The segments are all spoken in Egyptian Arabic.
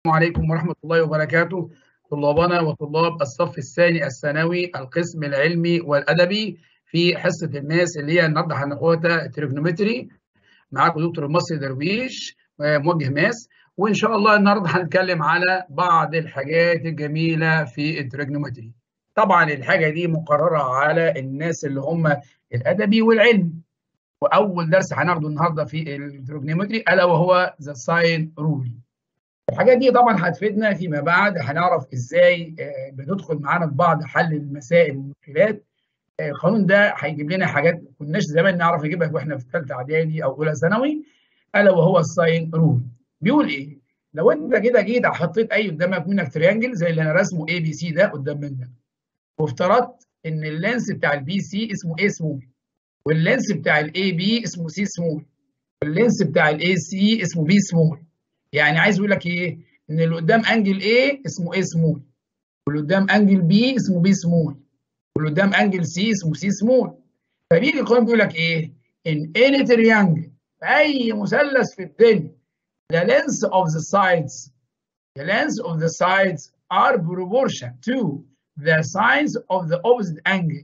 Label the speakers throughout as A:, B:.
A: عليكم ورحمة الله وبركاته طلابنا وطلاب الصف الثاني الثانوي القسم العلمي والأدبي في حصة الماس اللي هي النهارده هناخدها تريجنومتري معاكم دكتور مصري درويش موجه ماس وإن شاء الله النهارده هنتكلم على بعض الحاجات الجميلة في التريجنومتري طبعا الحاجة دي مقررة على الناس اللي هم الأدبي والعلمي وأول درس هناخده النهارده في التريجنومتري ألا وهو ذا ساين رول الحاجات دي طبعا هتفيدنا فيما بعد هنعرف ازاي بتدخل معانا في بعض حل المسائل والمشكلات القانون ده هيجيب لنا حاجات ما كناش زمان نعرف نجيبها واحنا في ثالثه اعدادي او اولى ثانوي الا وهو الساين رول بيقول ايه لو انت كده جيت حطيت اي قدامك منك تريانجل زي اللي انا رسمه اي بي سي ده قدام منك وافترضت ان اللينس بتاع البي سي اسمه اي سمول واللينس بتاع الاي بي اسمه سي سمول واللينس بتاع الاي سي اسمه بي سمول يعني عايز يقول لك ايه ان اللي قدام انجل A اسمه A سمول واللي قدام انجل B اسمه B سمول واللي قدام انجل C اسمه C سمول فبيجي القانون بيقول لك ايه in any triangle في اي مثلث في الدنيا the length of the sides the length of the sides are proportion to the sides of the opposite angle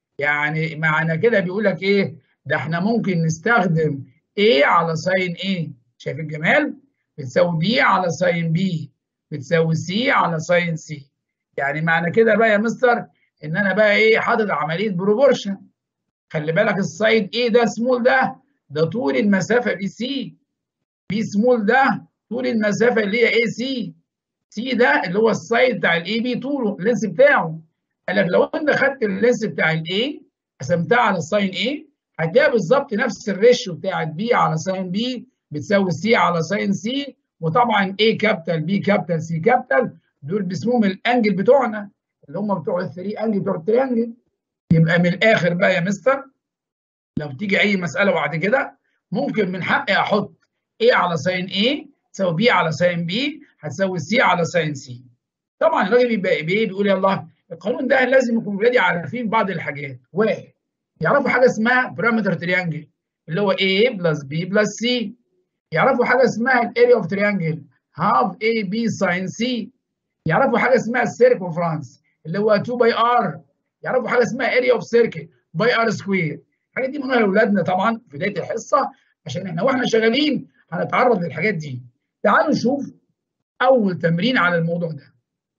A: يعني معنى كده بيقول لك ايه ده احنا ممكن نستخدم A على ساين A شايف الجمال بتساوي بي على ساين بي بتساوي سي على ساين سي يعني معنى كده بقى يا مستر ان انا بقى ايه حاطط عمليه بروبورشن خلي بالك السايد ايه ده سمول ده ده طول المسافه بي سي بي سمول ده طول المسافه اللي هي اي سي سي ده اللي هو السايد بتاع الاي بي طوله اللينس بتاعه قال لك لو انت خدت اللينس بتاع الاي قسمتها على الساين ايه هتلاقي بالظبط نفس الريشيو بتاع بي على ساين بي بتساوي سي على ساين سي وطبعا A كابيتال B كابيتال C كابيتال دول باسمهم الانجل بتوعنا اللي هم بتوع الثري انجل بتوع التريانجل يبقى من الاخر بقى يا مستر لو تيجي اي مساله بعد كده ممكن من حقي احط A على ساين A تساوي B على ساين B هتساوي C على ساين C طبعا الراجل بيبقى بيقول يلا القانون ده لازم يكون ولادي عارفين بعض الحاجات واحد يعرفوا حاجه اسمها بارامتر تريانجل اللي هو A بلس B بلس C يعرفوا حاجه اسمها الاريا اوف تريانجل هاف اي بي ساين سي يعرفوا حاجه اسمها السيركمفرنس اللي هو 2 باي ار يعرفوا حاجه اسمها اريا اوف سيركل باي ار سكوير الحاجات دي بنقولها لاولادنا طبعا في بدايه الحصه عشان احنا واحنا شغالين هنتعرض للحاجات دي تعالوا نشوف اول تمرين على الموضوع ده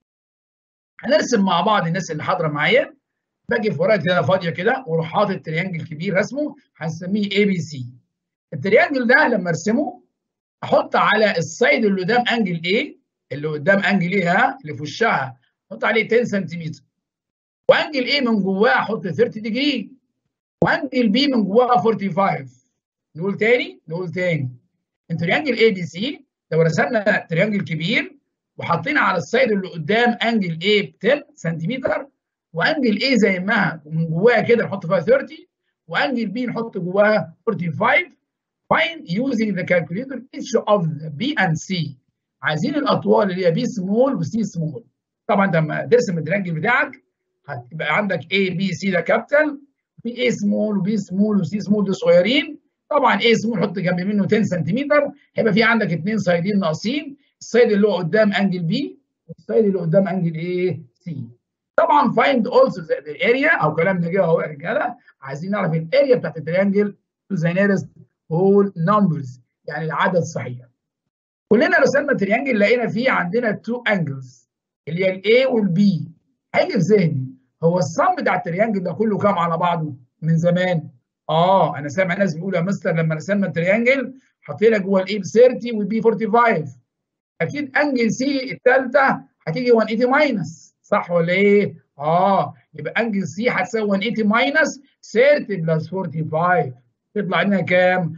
A: هنرسم مع بعض الناس اللي حاضره معايا باجي في ورقه كده فاضيه كده واروح حاطط تريانجل كبير رسمه هنسميه اي بي سي التريانجل ده لما ارسمه احط على السايد اللي قدام انجل A اللي قدام انجل A ها اللي في وشها احط عليه 10 سنتيمتر وانجل A من جواه احط 30 ديجري وانجل B من جواه 45 نقول تاني نقول تاني التريانجل A بي سي لو رسمنا تريانجل كبير وحطينا على السايد اللي قدام انجل A ب 10 سنتيمتر وانجل A زي ما ومن جواها كده نحط فيها 30 وانجل B نحط جواها 45 find using the calculator each of the B and C عايزين الاطوال اللي هي B small و C small طبعا لما ترسم التريانجل بتاعك هتبقى عندك A B C ده كابيتال في A small و B small و C small دول صغيرين طبعا A small حط جنب منه 10 سنتيمتر هيبقى في عندك اثنين سايدين ناقصين السايد اللي هو قدام انجل B والسايد اللي قدام انجل A C طبعا find also the area او كلام ده جه اهو يا رجاله عايزين نعرف الاريا بتاعت التريانجل to the nearest whole numbers يعني العدد الصحيح كلنا رسمنا تريانجل لقينا فيه عندنا تو انجلز اللي هي الاي والبي هيجي في ذهني هو الصم بتاع التريانجل ده كله كام على بعضه من زمان اه انا سامع ناس بيقولوا يا مستر لما رسمنا التريانجل حطينا جوه الاي ب 30 والبي 45 اكيد انجل سي الثالثه هتيجي 180 ماينس صح ولا ايه؟ اه يبقى انجل سي هتساوي 180 ماينس 30 بلس 45 تطلع لنا كام؟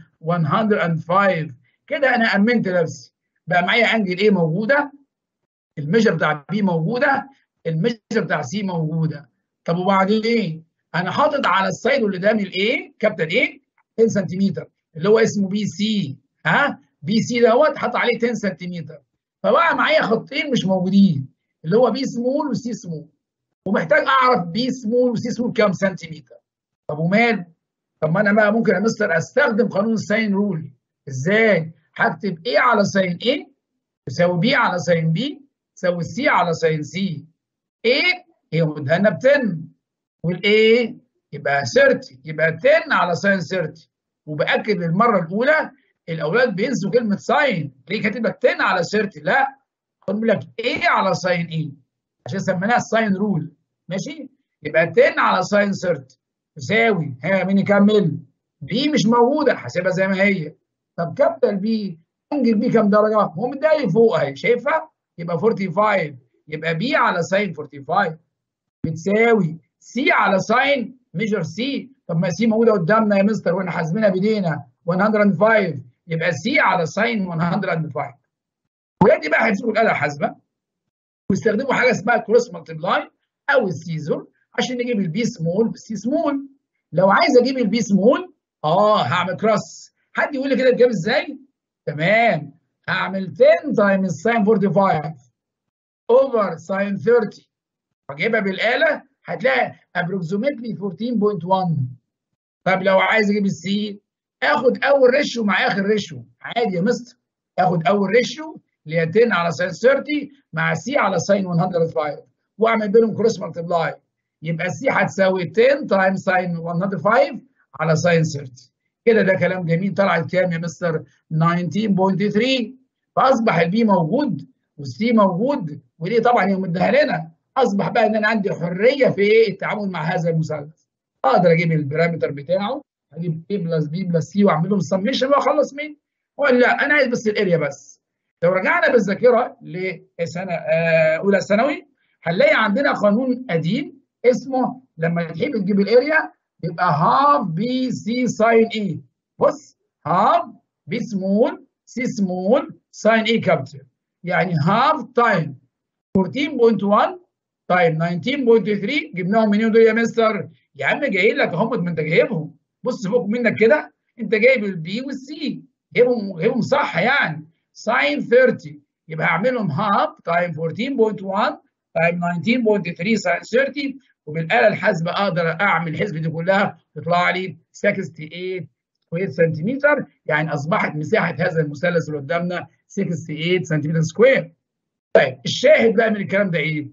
A: 105 كده انا امنت نفسي بقى معايا انجل ايه موجوده الميجر بتاع بي موجوده الميجر بتاع سي موجوده طب وبعدين ايه؟ انا حاطط على السايد اللي قدامي الايه كابتن ايه 10 سنتيمتر اللي هو اسمه بي سي ها بي سي دوت حط عليه 10 سنتيمتر فبقى معايا خطين مش موجودين اللي هو بي سمول وسي سمول ومحتاج اعرف بي سمول وسي سمول كام سنتيمتر طب ومال طب ما انا بقى ممكن يا مستر استخدم قانون الساين رول ازاي؟ هكتب ايه على ساين ايه تساوي بي على ساين بي تساوي سي على ساين سي ايه هي مديها لنا ب 10 والايه يبقى 30 يبقى 10 على ساين 30 وباكد للمره الاولى الاولاد بينسوا كلمه ساين ليه كاتب لك 10 على 30 لا خد لك ايه على ساين ايه عشان سميناها الساين رول ماشي يبقى 10 على ساين 30 تساوي ها مين يكمل بي مش موجوده حاسبها زي ما هي طب كابيتال بي انجل بي كام درجه هو مدالي فوق اهي شايفها يبقى 45 يبقى بي على ساين 45 بتساوي سي على ساين ميجر سي طب ما سي موجوده قدامنا يا مستر واحنا حاسبينها بايدينا 105 يبقى سي على ساين 105 ولادي بقى هيمسكوا الاله الحاسبه ويستخدموا حاجه اسمها كروس مالتبلاي او السيزور عشان نجيب البي سمول بالسي سمول لو عايز اجيب البي سمول اه هعمل كروس حد يقول لي كده اتجاب ازاي؟ تمام هعمل 10 تايمز ساين 45 اوفر ساين 30 واجيبها بالاله هتلاقي ابروكسيمتلي 14.1 طب لو عايز اجيب السي اخد اول ريشيو مع اخر ريشيو عادي يا مستر اخد اول ريشيو اللي هي 10 على ساين 30 مع سي على ساين 105 واعمل بينهم كروس مالتبلاي يبقى سي هتساوي 10 تايم ساين 105 على ساين 30 كده ده كلام جميل طلعت كام يا مستر 19.3 فاصبح البي موجود والسي موجود وليه طبعا هي مديها لنا اصبح بقى ان انا عندي حريه في ايه التعامل مع هذا المثلث اقدر اجيب البارامتر بتاعه اجيب A بلس B بلس C واعمل لهم سميشن واخلص مين ولا لا انا عايز بس الاريا بس لو رجعنا بالذاكره لسنه اولى ثانوي هنلاقي عندنا قانون قديم اسمه لما تحب تجيب الاريا يبقى هاف بي سي ساين اي بص هاف بي سمول سي سمول ساين اي كابيتال يعني هاف تايم 14.1 تايم 19.3 جبناهم منين دول يا مستر؟ يا عم جايين لك اهم ما انت جايبهم بص فوق منك كده انت جايب البي والسي جايبهم جايبهم صح يعني ساين 30 يبقى هعملهم هاف تايم 14.1 تايم 19.3 ساين 30 وبالاله الحاسبه اقدر اعمل الحسبه دي كلها تطلع لي 68 سكوير سنتيمتر يعني اصبحت مساحه هذا المثلث اللي قدامنا 68 سنتيمتر سكوير. طيب الشاهد بقى من الكلام ده ايه؟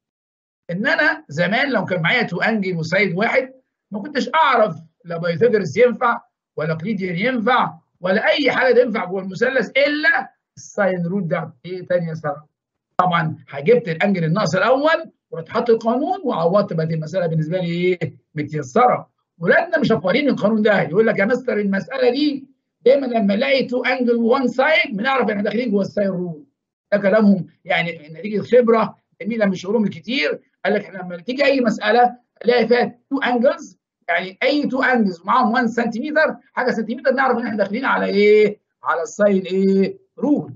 A: ان انا زمان لو كان معايا تو انجل وسايد واحد ما كنتش اعرف لا بايثاغورس ينفع ولا كليديان ينفع ولا اي حاجه تنفع جوه المثلث الا الساين رول ده ايه تاني سنه. طبعا جبت الانجل الناقص الاول ورحت حاطط القانون وعوضت بقت المساله بالنسبه لي ايه متيسره ولادنا مش فاهمين القانون ده يقول لك يا مستر المساله دي دايما لما الاقي تو انجل وان سايد بنعرف احنا داخلين جوه الساين رول ده كلامهم يعني نتيجه خبره جميله من شغلهم الكتير قال لك لما تيجي اي مساله الاقي فيها تو انجلز يعني اي تو انجلز معاهم 1 سنتيمتر حاجه سنتيمتر نعرف ان احنا داخلين على ايه؟ على الساين ايه؟ رول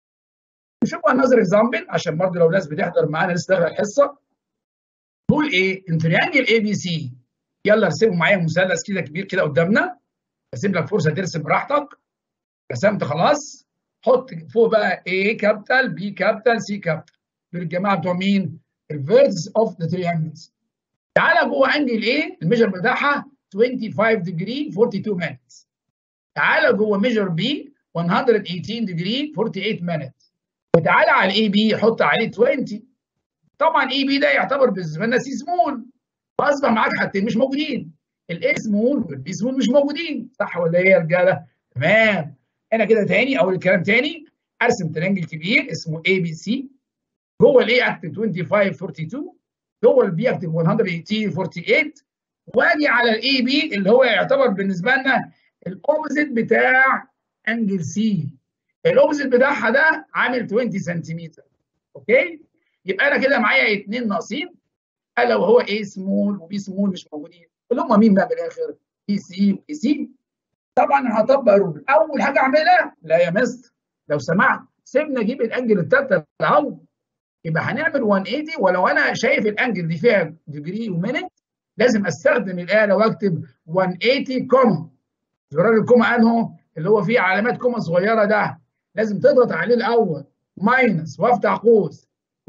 A: نشوف انذر اكزامبل عشان برضه لو ناس بتحضر معانا لسه داخله الحصه بقول ايه؟ ان تريانجل اي بي سي يلا ارسموا معايا مثلث كده كبير كده قدامنا اسيب لك فرصه ترسم براحتك رسمت خلاص حط فوق بقى A كابيتال B كابيتال C كابيتال دول الجماعه بتوع مين؟ الفيرتس اوف ذا تريانجلز تعالى جوه انجل A الميجر بتاعها 25 ديجري 42 minutes تعالى جوه ميجر B 118 ديجري 48 minutes وتعالى على الاي بي حط عليه 20 طبعا اي بي ده يعتبر بالنسبه لنا سي سمول فاصبح معاك حاجتين مش موجودين الاي سمول والبي سمول مش موجودين صح ولا ايه يا رجاله؟ تمام انا كده تاني اول الكلام تاني ارسم ترينجل كبير اسمه اي بي سي جوه الاي اكتب 25 42 جوه البي اكتب 118 48 واجي على الاي بي اللي هو يعتبر بالنسبه لنا الاوبوزيت بتاع انجل سي الاوبوزيت بتاعها ده عامل 20 سنتيمتر اوكي يبقى انا كده معايا اثنين ناقصين الا وهو ايه سمول وبي سمول مش موجودين اللي هم مين بقى من الاخر بي سي وبي سي طبعا هطبق رول اول حاجه اعملها لا يا مستر لو سمحت سيبنا اجيب الانجل الثالثه الاول يبقى هنعمل 180 ولو انا شايف الانجل دي فيها ديجري ومينت لازم استخدم الاله واكتب 180 كوما زرار الكوما انه اللي هو فيه علامات كوما صغيره ده لازم تضغط عليه الاول ماينس وافتح قوس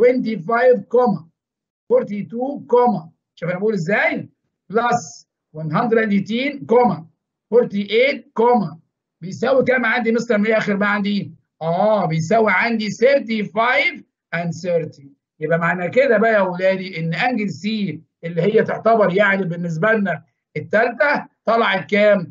A: 25 كوما 42 كوما شوف انا بقول ازاي بلس 118 كوما 48 كوما بيساوي كام عندي مستر من الاخر بقى عندي اه بيساوي عندي 35 and 30 يبقى معنى كده بقى يا اولادي ان انجل سي اللي هي تعتبر يعني بالنسبه لنا الثالثه طلعت كام؟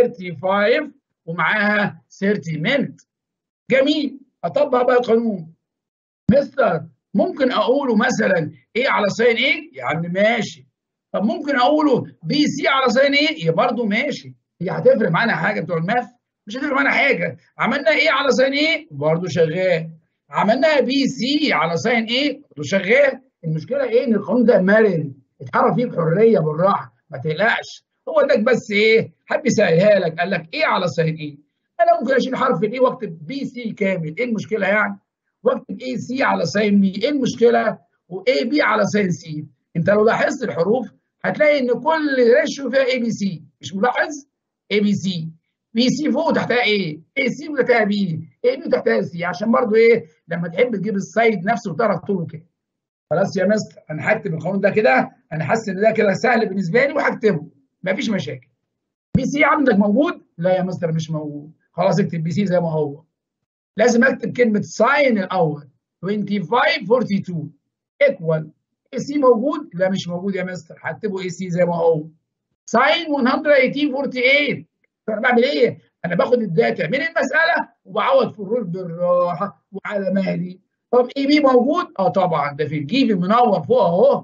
A: 35 ومعاها 30 مينت جميل اطبق بقى القانون مستر ممكن اقوله مثلا ايه على ساين ايه؟ يا عم ماشي طب ممكن اقوله بي سي على ساين ايه؟ يا برضه ماشي هي هتفرق معانا حاجه بتوع الماث؟ مش هتفرق معانا حاجه عملنا ايه على ساين ايه؟ برضه شغال عملناها بي سي على ساين ايه؟ برضه شغال المشكله ايه؟ ان القانون ده مرن اتحرك فيه بحريه بالراحه ما تقلقش هو اداك بس ايه؟ حب يسهلها لك قال لك ايه على ساين ايه؟ انا ممكن اشيل حرف الايه واكتب بي سي كامل ايه المشكله يعني؟ واكتب اي سي على ساين بي ايه المشكله؟ واي بي على ساين سي انت لو لاحظت الحروف هتلاقي ان كل ريشيو فيها اي بي سي مش ملاحظ؟ اي بي سي بي سي فوق تحتها ايه؟ اي سي وتحتها بي اي بي وتحتها سي عشان برضو ايه لما تحب تجيب السايد نفسه وتعرف طوله كده خلاص يا مستر انا هكتب القانون ده كده انا حاسس ان ده كده سهل بالنسبه لي وهكتبه مفيش مشاكل بي سي عندك موجود؟ لا يا مستر مش موجود خلاص اكتب بي سي زي ما هو لازم اكتب كلمه ساين الاول 25 42 ايكوال اي سي موجود؟ لا مش موجود يا مستر هكتبه اي سي زي ما هو ساين 118 48 انا بعمل ايه؟ انا باخد الداتا من المساله وبعوض في الرول بالراحه وعلى مهلي طب اي بي موجود؟ اه طبعا ده في الجيب منور فوق اهو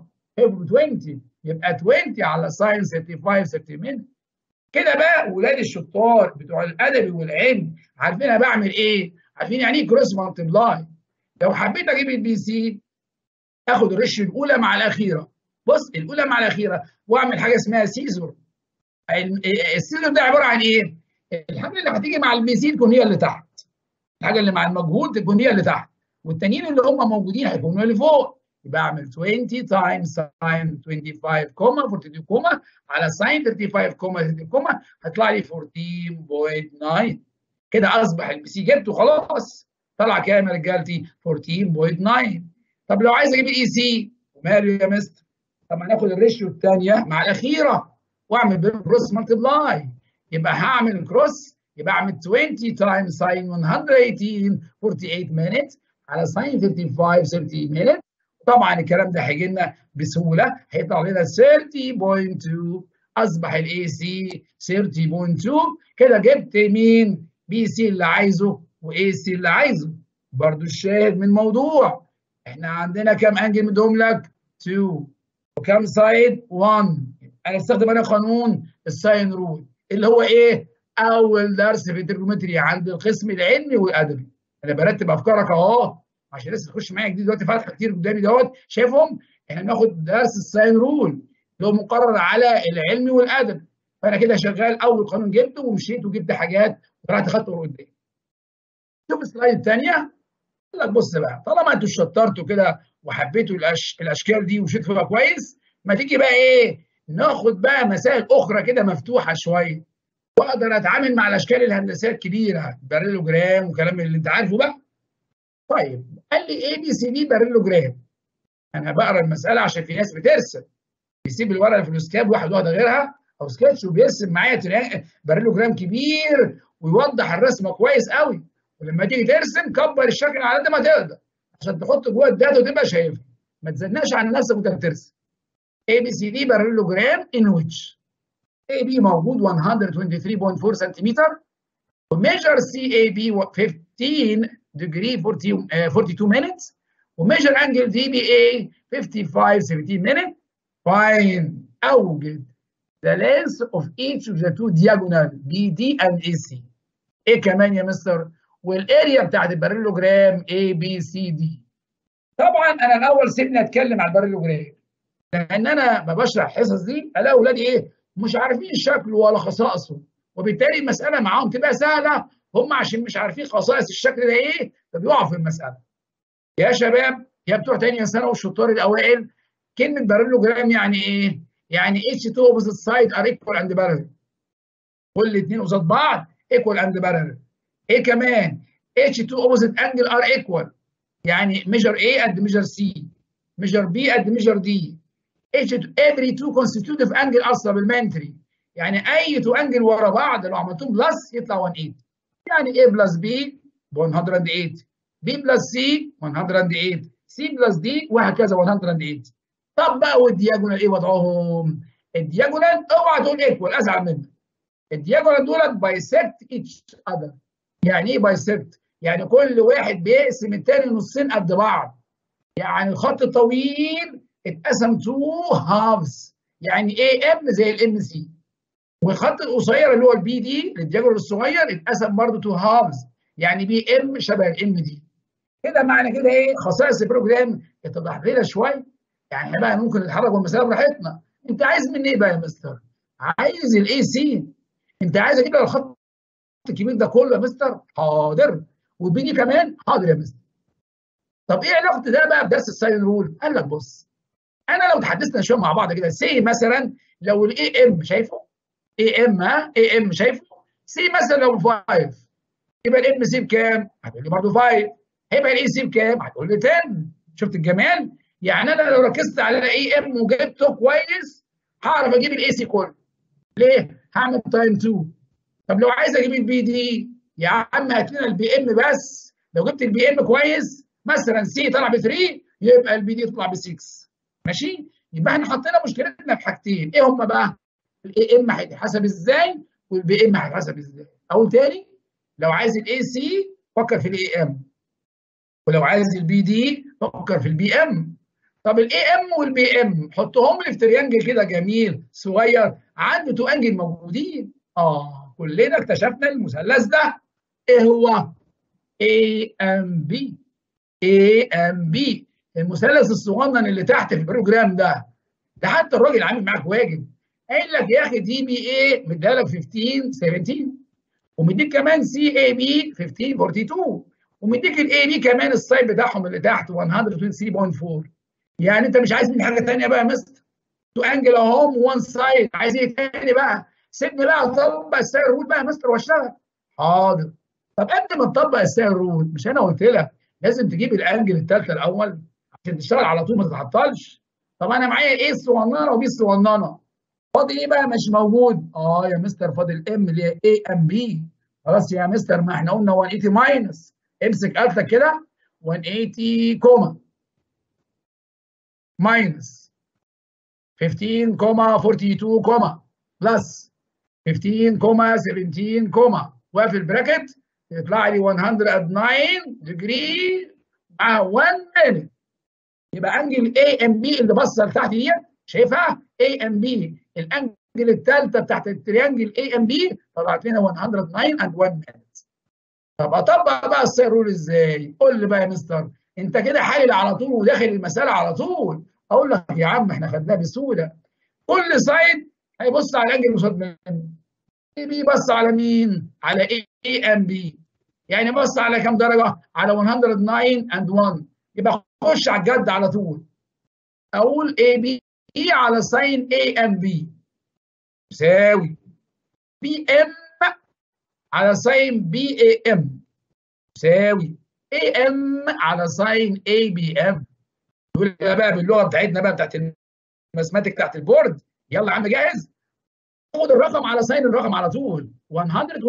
A: 20 يبقى 20 على ساين 35 30 كده بقى ولاد الشطار بتوع الادبي والعلم عارفين انا بعمل ايه؟ عارفين يعني ايه كروس مالتبلاي لو حبيت اجيب البي سي اخد الرش الاولى مع الاخيره بص الاولى مع الاخيره واعمل حاجه اسمها سيزور السيزور ده عباره عن ايه؟ الحاجه اللي هتيجي مع البي سي تكون هي اللي تحت الحاجه اللي مع المجهول تكون هي اللي تحت والتانيين اللي هم موجودين هيكونوا اللي فوق يبقى اعمل 20 تايمز ساين 25 كوما 42 كوما على ساين 35 كوما 30 كوما هيطلع لي 14.9 كده اصبح البي سي جبته خلاص طلع كام يا رجالتي 14.9 طب لو عايز اجيب الاي سي وماله يا مستر طب هناخد الريشيو الثانيه مع الاخيره واعمل بينهم كروس مالتبلاي يبقى هعمل كروس يبقى اعمل 20 تايمز ساين 118 48 مينت على ساين 55 30 مينت طبعا الكلام ده هيجي لنا بسهوله هيطلع لنا 30.2 اصبح الاي سي 30.2 كده جبت مين بي سي اللي عايزه واي سي اللي عايزه برضو الشاهد من الموضوع احنا عندنا كام انجل مدهم لك 2 وكام سايد 1 انا استخدم انا قانون الساين رول اللي هو ايه اول درس في الترجمتري عند القسم العلمي والادبي انا برتب افكارك اهو عشان لسه تخش معايا جديد دلوقتي فاتحه كتير قدامي دوت شايفهم احنا بناخد درس الساين رول اللي هو مقرر على العلمي والادبي فانا كده شغال اول قانون جبته ومشيت وجبت حاجات وطلعت خدته قدام شوف السلايد الثانيه لك بص بقى طالما انتوا شطرتوا كده وحبيتوا الأش... الاشكال دي ومشيتوا فيها كويس ما تيجي بقى ايه ناخد بقى مسائل اخرى كده مفتوحه شويه واقدر اتعامل مع الاشكال الهندسيه الكبيره باريلوجرام وكلام اللي انت عارفه بقى طيب قال لي اي بي سي دي باريلوجرام انا بقرا المساله عشان في ناس بترسم بيسيب الورقه في الاسكاب واحد واحده غيرها او سكتش وبيرسم معايا باريلوجرام كبير ويوضح الرسمه كويس قوي ولما تيجي ترسم كبر الشكل على قد ما تقدر عشان تحط جوه الداتا وتبقى شايفها ما تزنقش على نفسك وانت بترسم اي بي سي دي باريلوجرام ان ويتش اي بي موجود 123.4 سنتيمتر وميجر سي اي بي 15 degree 40 uh, 42 minutes وميجر انجل دي بي اي 55 17 minute fine اوجد the length of each of the two diagonal BD and AC ايه كمان يا مستر والاريا بتاعت البارالوجرام A B C D طبعا انا الاول سيبني اتكلم على البارالوجرام لان انا ما بشرح الحصص دي الاقي اولادي ايه مش عارفين شكله ولا خصائصه وبالتالي المساله معاهم تبقى سهله هم عشان مش عارفين خصائص الشكل ده ايه فبيقعوا في المساله يا شباب يا بتوع تانية سنه والشطار الاوائل كلمه بارالوجرام يعني ايه؟ يعني اتش 2 اوبوزيت سايد ار ايكوال اند بارالل كل الاثنين قصاد بعض ايكوال اند بارالل ايه كمان؟ اتش 2 اوبوزيت انجل ار ايكوال يعني ميجر A قد ميجر C ميجر B قد ميجر D اتش every two constitutive angle are supplementary يعني اي تو انجل ورا بعض لو عملتهم بلس يطلع 180 يعني A بلس B 108 بي بلس سي 108 سي بلس دي وهكذا 108 طب بقى والدياجونال ايه وضعهم؟ الدياجونال اوعى تقول ايكوال ازعل منك الدياجونال دولت بايسكت ايتش اذر يعني ايه بايسكت؟ يعني كل واحد بيقسم التاني نصين قد بعض يعني الخط الطويل اتقسم تو هافز يعني اي ام زي الام سي والخط القصير اللي هو البي دي الدياجونال الصغير اتقسم برضه تو هافز يعني بي ام شبه الام دي كده معنى كده ايه خصائص البروجرام اتضح لنا شويه يعني احنا بقى ممكن نتحرك بالمساله براحتنا انت عايز مني ايه بقى يا مستر؟ عايز الاي سي انت عايز اجيب لك الخط الكبير ده كله يا مستر؟ حاضر والبي دي كمان حاضر يا مستر طب ايه علاقه ده بقى بدرس الساين رول؟ قال لك بص انا لو تحدثنا شويه مع بعض كده سي مثلا لو الاي ام شايفه اي ام ها اي ام شايفه سي مثلا لو 5 يبقى الام سي بكام؟ هتقول لي برضه 5 هيبقى الاي سي بكام؟ هتقول لي 10 شفت الجمال؟ يعني انا لو ركزت على اي ام وجبته كويس هعرف اجيب الاي سي كله ليه؟ هعمل تايم 2 طب لو عايز اجيب البي دي يا عم هات لنا البي ام بس لو جبت البي ام كويس مثلا سي طلع ب 3 يبقى البي دي تطلع ب 6 ماشي؟ يبقى احنا حطينا مشكلتنا في حاجتين ايه هم بقى؟ الاي ام هيتحسب ازاي والبي ام هيتحسب ازاي؟ اقول تاني لو عايز الاي سي فكر في الاي ام ولو عايز البي دي فكر في البي ام طب الاي ام والبي ام حطهم لي في تريانجل كده جميل صغير عنده تو انجل موجودين اه كلنا اكتشفنا المثلث ده ايه هو؟ اي ام بي اي ام بي المثلث الصغنن اللي تحت في البروجرام ده ده حتى الراجل عامل معاك واجب قايل لك يا اخي دي بي اي مديها لك 15 17 ومديك كمان سي اي بي 15 42 ومديك الاي بي كمان السايد بتاعهم اللي تحت 123.4 يعني انت مش عايز مني حاجه ثانيه بقى يا مستر تو انجل اهوم وان سايد عايز ايه تاني بقى سيبني بقى اطبق الساير رول بقى يا مستر واشتغل حاضر طب قبل ما تطبق الساير رول مش انا قلت لك لازم تجيب الانجل الثالثه الاول عشان تشتغل على طول ما تتعطلش طب انا معايا ايه الصغننه وبي الصغننه فاضل ايه بقى مش موجود اه يا مستر فاضل ام اللي هي اي ام بي خلاص يا مستر ما احنا قلنا 180 ماينس امسك آلتك كده 180 كوما ماينس 15 كوما 42 كوما بلس 15 كوما 17 كوما واقفل البراكت يطلع لي 109 ديجري مع 1 مينت يبقى انجل اي ام بي اللي باصه لتحت ديت شايفها اي ام بي الانجل الثالثه بتاعت التريانجل اي ام بي طلعت لنا 109 اند 1 مينت طب اطبق بقى السير رول ازاي؟ قول لي بقى يا مستر انت كده حلل على طول وداخل المساله على طول اقول لك يا عم احنا خدناها بسهوله كل سايد هيبص على الانجل قصاد منه اي بي بص على مين؟ على اي ام بي يعني بص على كام درجه؟ على 109 اند 1 يبقى خش على الجد على طول اقول اي بي على ساين اي ام بي يساوي بي ام على ساين بي اي ام يساوي اي ام على ساين اي بي ام يقول بقى باللغه بتاعتنا بقى بتاعت الماثماتيك بتاعت البورد يلا يا عم جاهز خد الرقم على ساين الرقم على طول 123.4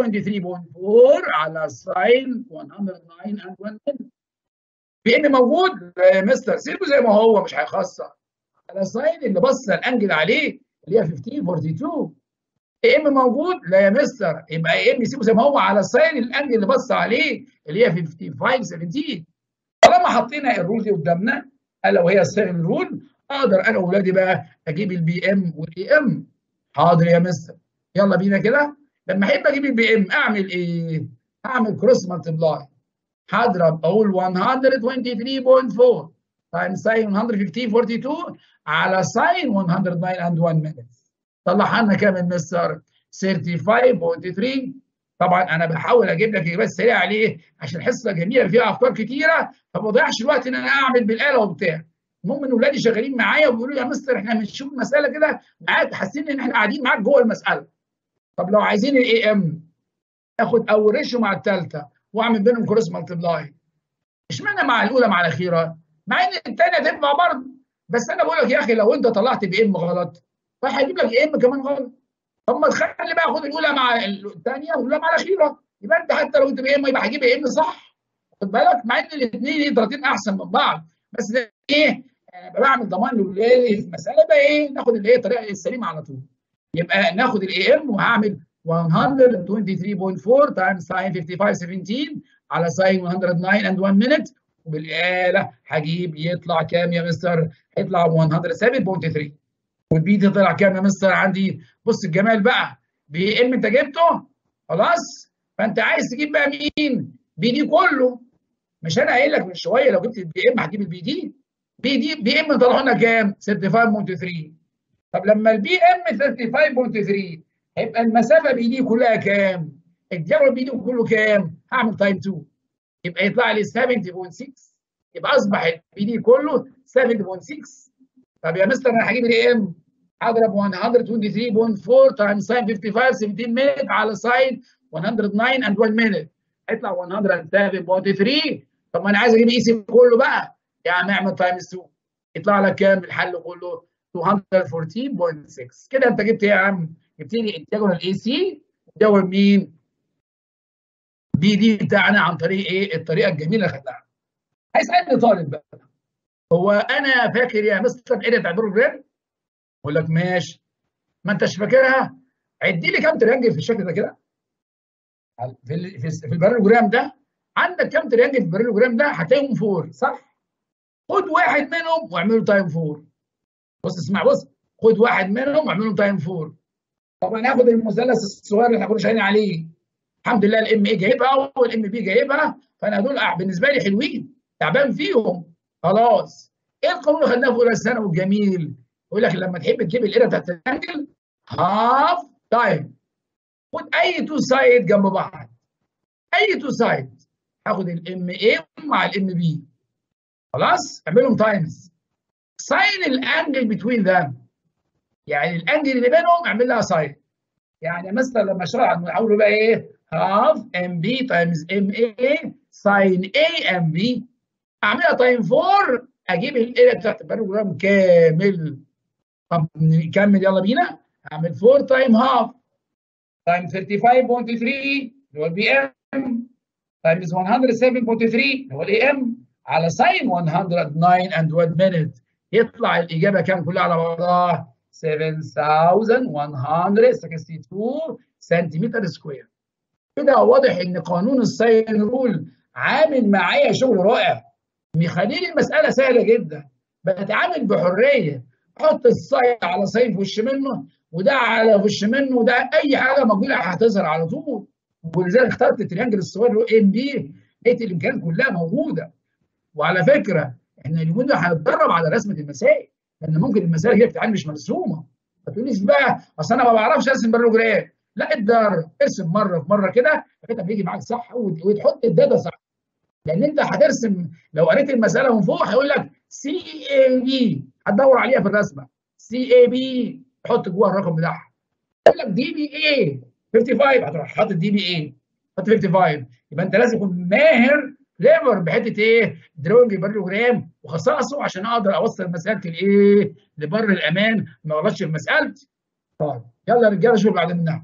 A: على ساين 109 and 1 بي ام موجود يا مستر سيبه زي ما هو مش هيخسر على ساين اللي بص الانجل عليه اللي هي 1542 اي ام موجود لا يا مستر يبقى اي ام يسيبه زي ما هو على ساين الانجل اللي بص عليه اللي هي 55 17 طالما حطينا الرول دي قدامنا الا وهي الساين رول اقدر انا واولادي بقى اجيب البي ام والاي ام حاضر يا مستر يلا بينا كده لما احب اجيب البي ام اعمل ايه؟ اعمل كروس مالتبلاي هضرب اقول 123.4 تايمز ساين 115 42 على ساين 109 and 1 minutes طلع لنا كام المستر 35.3 طبعا انا بحاول اجيب لك اجابات سريعه عليه عشان حصه جميله فيها افكار كتيره فما اضيعش الوقت ان انا اعمل بالاله وبتاع المهم ان اولادي شغالين معايا وبيقولوا لي يا مستر احنا بنشوف المساله كده معاك حاسين ان احنا قاعدين معاك جوه المساله طب لو عايزين الاي ام اخد اول ريشيو مع الثالثه واعمل بينهم كروس مالتبلاي اشمعنى مع الاولى مع الاخيره مع ان الثانيه تنفع برضه بس انا بقول لك يا اخي لو انت طلعت بي ام غلط فهيجيب لك اي ام كمان غلط طب ما تخلي بقى خد الاولى مع الثانيه والاولى مع الاخيره يبقى انت حتى لو انت بي ام يبقى هجيب اي ام صح خد بالك مع ان الاثنين طريقتين احسن من بعض بس ده ايه انا بعمل ضمان للولادي في مساله بقى ايه ناخد الايه الطريقه السليمه على طول يبقى ناخد الاي ام وهعمل 123.4 تايمز ساين 55 17 على ساين 109 and 1 minute وبالاله هجيب يطلع كام يا مستر؟ هيطلع 107.3 والبي دي طلع كام يا مستر عندي؟ بص الجمال بقى بي ام انت جبته خلاص فانت عايز تجيب بقى مين؟ بي دي كله مش انا قايل لك من شويه لو جبت البي ام هتجيب البي دي بي دي بي ام طلع لنا كام؟ 35.3 طب لما البي ام 35.3 هيبقى المسافه بي دي كلها كام؟ الجدول بي دي كله كام؟ هعمل تايم 2 يبقى يطلع لي 70.6 يبقى اصبح البي دي كله 7.6 طب يا مستر انا هجيب الاي ام هضرب 123.4 تايم ساين 55 17 مينت على ساين 109 and 1 مينت هيطلع 107.3 طب ما انا عايز اجيب اي سي كله بقى يا عم اعمل تايمز 2 يطلع لك كام الحل كله 214.6 كده انت جبت ايه يا عم؟ جبت لي الدياجونال اي سي دور مين؟ بي دي بتاعنا عن طريق ايه؟ الطريقه الجميله اللي خدناها. هيسالني طالب بقى هو انا فاكر يا مستر ايه بتاع بروجرام؟ اقول لك ماشي ما انتش فاكرها عد لي كام تريانجل في الشكل ده كده في ال في, في البارالوجرام ده عندك كام تريانجل في البارالوجرام ده هتلاقيهم فور صح؟ خد واحد منهم واعمله تايم فور بص اسمع بص خد واحد منهم واعمله تايم فور طب هناخد المثلث الصغير اللي احنا كنا شغالين عليه الحمد لله الام اي جايبها والام بي جايبها فانا دول بالنسبه لي حلوين تعبان فيهم خلاص ايه القانون اللي خدناه في اولى الثانوي الجميل يقول لك لما تحب تجيب القرا بتاعت الترانجل هاف تايم خد اي تو سايد جنب بعض اي تو سايد هاخد الام اي مع الام بي خلاص اعملهم تايمز ساين الانجل بتوين ذم يعني الانجل اللي بينهم اعمل لها ساين يعني مثلا لما اشرح نحوله بقى ايه هاف ام بي تايمز ام اي ساين اي ام بي اعملها تايم 4 اجيب الاريا بتاعت البارالوجرام كامل طب نكمل يلا بينا اعمل 4 تايم هاف تايم 35.3 اللي هو البي ام تايمز 107.3 اللي هو الاي ام على ساين 109 and 1 minute يطلع الاجابه كام كلها على بعضها 7162 سنتيمتر سكوير كده واضح ان قانون الساين رول عامل معايا شغل رائع مخليني المساله سهله جدا بتعامل بحريه احط الساين على ساين في وش منه وده على وش منه وده اي حاجه موجوده هتظهر على طول ولذلك اخترت التريانجل الصغير اللي هو ام بي لقيت الامكانيات كلها موجوده وعلى فكره احنا اليومين دول هنتدرب على رسمه المسائل لان ممكن المسائل هي بتتعمل مش مرسومه ما تقوليش بقى اصل انا ما بعرفش ارسم بارالوجرام لا اتدرب ارسم مره في مره كده لغايه ما يجي معاك صح وتحط الداتا صح لان انت هترسم لو قريت المساله من فوق هيقول لك سي اي بي هتدور عليها في الرسمه سي اي بي تحط جوه الرقم بتاعها يقول لك دي بي اي 55 هتروح حاطط دي بي اي حط 55 يبقى انت لازم تكون ماهر ليبر بحته ايه؟ دروينج بارالوجرام وخصائصه عشان اقدر اوصل مسالتي لايه؟ لبر الامان ما اغلطش في مسالتي. طيب يلا يا رجاله شوفوا بعد منها.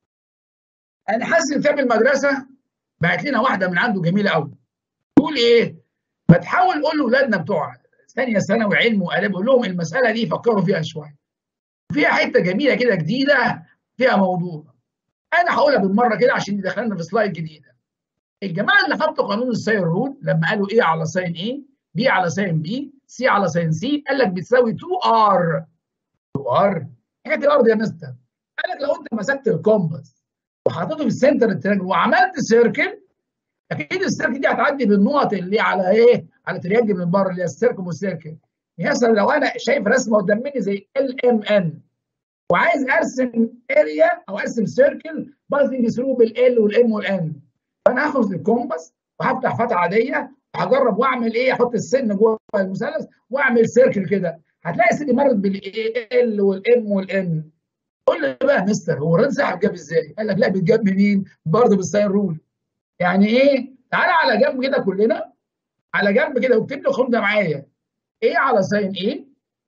A: انا حاسس ان كتاب المدرسه بعت لنا واحده من عنده جميله قوي. تقول ايه؟ ما تحاول قول لاولادنا بتوع ثانيه ثانوي علم واداب قول لهم المساله دي فكروا فيها شويه. فيها حته جميله كده جديده فيها موضوع. انا هقولها بالمره كده عشان يدخلنا في سلايد جديده. الجماعه اللي حطوا قانون الساين رول لما قالوا ايه على ساين ايه بي على ساين بي سي على ساين سي قال لك بتساوي 2 ار 2 ار حكايه الارض يا مستر قال لك لو انت مسكت الكومباس وحطيته في السنتر التريانجل وعملت سيركل اكيد السيركل دي هتعدي بالنقط اللي على ايه على تريانجل من بره اللي هي السيركل والسيركل مثلا لو انا شايف رسمه قدام مني زي ال ام ان وعايز ارسم اريا او ارسم سيركل باسنج ثرو بالال والام والان فانا هاخد الكومباس وهفتح فتحه عاديه وهجرب واعمل ايه احط السن جوه المثلث واعمل سيركل كده هتلاقي السن مرت بالال والام والان قول لي بقى يا مستر هو الرد سحب جاب ازاي؟ قال لك لا بيتجاب منين؟ برضه بالساين رول يعني ايه؟ تعالى على جنب كده كلنا على جنب كده واكتب لي الخروج ده معايا ايه على ساين ايه؟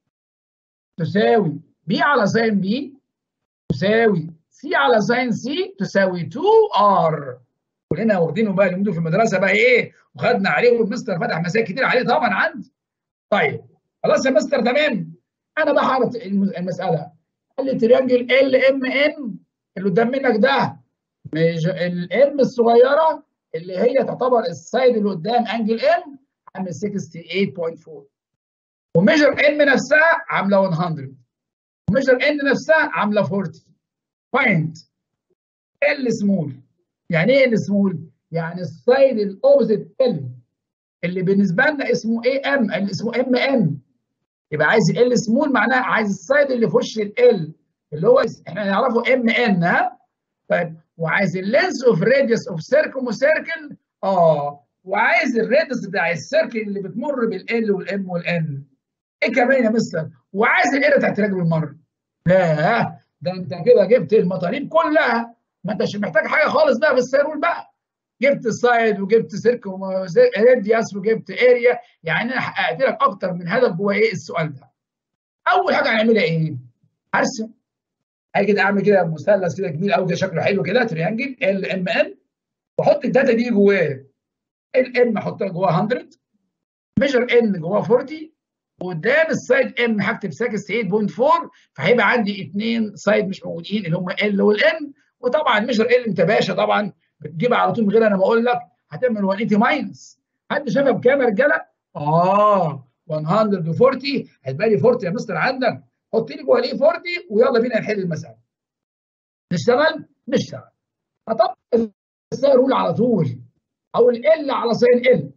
A: تساوي بي على ساين بي تساوي سي على ساين سي تساوي 2 ار كلنا واخدينه بقى اللي في المدرسه بقى ايه وخدنا عليه والمستر فتح مسائل كتير عليه طبعا عندي طيب خلاص يا مستر تمام انا بقى هعرف المساله قال لي تريانجل ال ام ان اللي قدام منك ده الام الصغيره اللي هي تعتبر السايد اللي قدام انجل ام عامل 68.4 وميجر ان نفسها عامله 100 وميجر ان نفسها عامله 40 فايند ال سمول يعني ايه ال سمول؟ يعني السايد الاوبزيت ال اللي بالنسبه لنا اسمه اي ام اللي اسمه ام ان يبقى عايز ال سمول معناها عايز السايد اللي في وش ال اللي هو احنا نعرفه ام ان ها طيب وعايز اللينس اوف راديوس اوف سيركم وسيركل اه وعايز الراديوس بتاع السيركل اللي بتمر بالال والام والان ايه كمان يا مستر وعايز الاريا بتاعت الراجل بالمره لا ده انت كده جبت المطالب كلها ما انتش محتاج حاجه خالص بقى في السيرول بقى جبت سايد وجبت سيركم راديوس وجبت اريا يعني انا حققت لك اكتر من هدف جوه ايه السؤال ده اول حاجه هنعملها ايه هرسم اجي كده اعمل كده مثلث كده كبير قوي ده شكله حلو كده تريانجل ال ام ان واحط الداتا دي جواه ال ام احطها جواه 100 ميجر ان جواه 40 وقدام السايد ام هكتب 68.4 فهيبقى عندي اثنين سايد مش موجودين اللي هم ال والان وطبعا ميجر ال انت باشا طبعا بتجيبها على طول من غير انا ما اقول لك هتعمل 180 ماينس حد شافها بكام يا رجاله؟ اه 140 هيبقى لي 40 يا مستر عندك حط لي جوه الايه 40 ويلا بينا نحل المساله نشتغل نشتغل هطبق الساين رول على طول او ال على ساين ال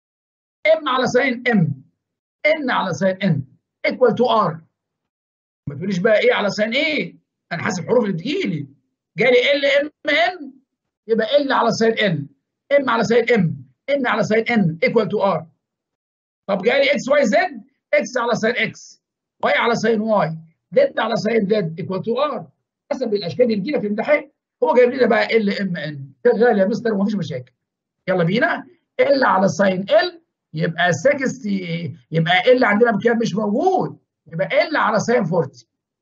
A: ام على ساين ام ان على ساين ان ايكوال تو ار ما تقوليش بقى ايه على ساين ايه انا حاسب الحروف اللي بتجيلي جالي ال ام ان يبقى ال على ساين ان ام على ساين ام ان على ساين ان ايكوال تو ار طب جالي اكس واي زد اكس على ساين اكس واي على ساين واي زد على ساين زد ايكوال تو ار حسب الاشكال اللي بتجيلك في الامتحان هو جايب لنا بقى ال ام ان شغال يا مستر ومفيش مشاكل يلا بينا ال على ساين ال يبقى 60 يبقى ال عندنا بكام مش موجود يبقى ال على ساين 40